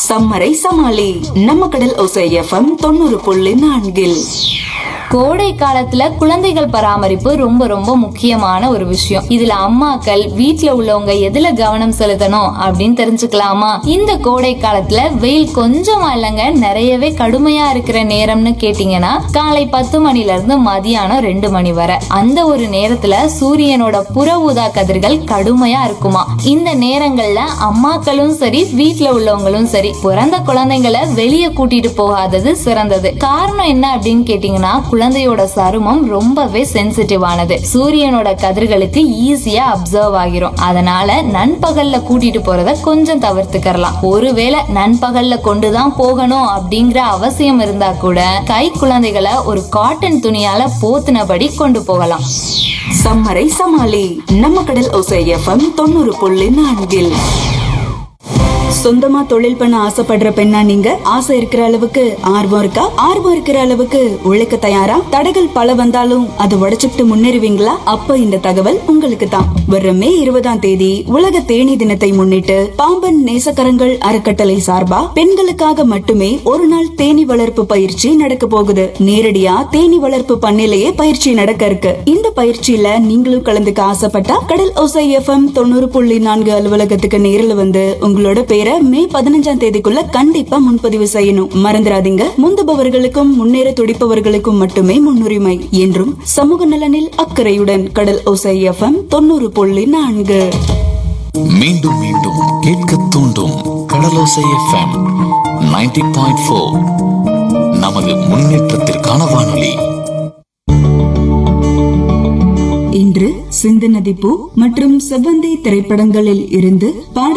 சம்மரை சமாளி நம்ம கடல் ஒசை எஃப்எம் தொண்ணூறு புள்ளி நான்கில் கோடை காலத்துல குழந்தைகள் பராமரிப்பு ரொம்ப ரொம்ப முக்கியமான ஒரு விஷயம் இதுல அம்மாக்கள் வீட்ல உள்ளவங்க எதுல கவனம் செலுத்தணும் அப்படின்னு தெரிஞ்சுக்கலாமா இந்த கோடை காலத்துல வெயில் கொஞ்சம் இல்லைங்க நிறையவே கடுமையா இருக்கிற நேரம்னு கேட்டீங்கன்னா காலை பத்து மணில இருந்து மதியானம் ரெண்டு மணி வரை அந்த ஒரு நேரத்துல சூரியனோட புற ஊதா கதிர்கள் கடுமையா இருக்குமா இந்த நேரங்கள்ல அம்மாக்களும் சரி வீட்ல உள்ளவங்களும் சரி பிறந்த குழந்தைங்களை வெளியே கூட்டிட்டு போகாதது சிறந்தது காரணம் என்ன அப்படின்னு கேட்டீங்கன்னா குழந்தையோட சருமம் ரொம்பவே சென்சிட்டிவ் ஆனது சூரியனோட கதிர்களுக்கு ஈஸியா அப்சர்வ் ஆகிரும் அதனால நண்பகல்ல கூட்டிட்டு போறத கொஞ்சம் தவிர்த்துக்கறலாம் ஒருவேளை நண்பகல்ல கொண்டுதான் போகணும் அப்படிங்கிற அவசியம் இருந்தா கூட கை குழந்தைகளை ஒரு காட்டன் துணியால போத்தினபடி கொண்டு போகலாம் சம்மரை சமாளி நம்ம கடல் ஒசை எஃப்எம் தொண்ணூறு புள்ளி நான்கில் சொந்தமா தொழில் பண்ண ஆசைப்படுற பெண்ணா நீங்க ஆசை இருக்கிற அளவுக்கு ஆர்வம் இருக்கா ஆர்வம் இருக்கிற அளவுக்கு உழைக்க தயாரா தடைகள் பல வந்தாலும் அதை உடைச்சுக்கிட்டு முன்னேறுவீங்களா அப்ப இந்த தகவல் உங்களுக்கு தான் வர்ற மே இருபதாம் தேதி உலக தேனி தினத்தை முன்னிட்டு பாம்பன் நேசக்கரங்கள் அறக்கட்டளை சார்பா பெண்களுக்காக மட்டுமே ஒரு நாள் தேனி வளர்ப்பு பயிற்சி நடக்க போகுது நேரடியா தேனி வளர்ப்பு பண்ணையிலேயே பயிற்சி நடக்க இருக்கு இந்த பயிற்சியில நீங்களும் கலந்துக்க ஆசைப்பட்டா கடல் ஒசை எஃப்எம் தொண்ணூறு புள்ளி நான்கு அலுவலகத்துக்கு நேரில் வந்து உங்களோட பேரை மே பதினஞ்சாம் தேதிக்குள்ள கண்டிப்பா முன்பதிவு செய்யணும் மறந்துடாதீங்க முந்துபவர்களுக்கும் முன்னேற துடிப்பவர்களுக்கும் மட்டுமே முன்னுரிமை என்றும் சமூக நலனில் அக்கறையுடன் கடல் ஒசை எஃப்எம் தொண்ணூறு புள்ளி நான்கு மீண்டும் மீண்டும் கேட்க தூண்டும் கடலோசை எஃப்எம் 90.4 பாயிண்ட் ஃபோர் நமது முன்னேற்றத்திற்கான வானொலி இன்று சிந்து நதி பூ மற்றும் செவ்வந்தி திரைப்படங்களில் இருந்து பாடல்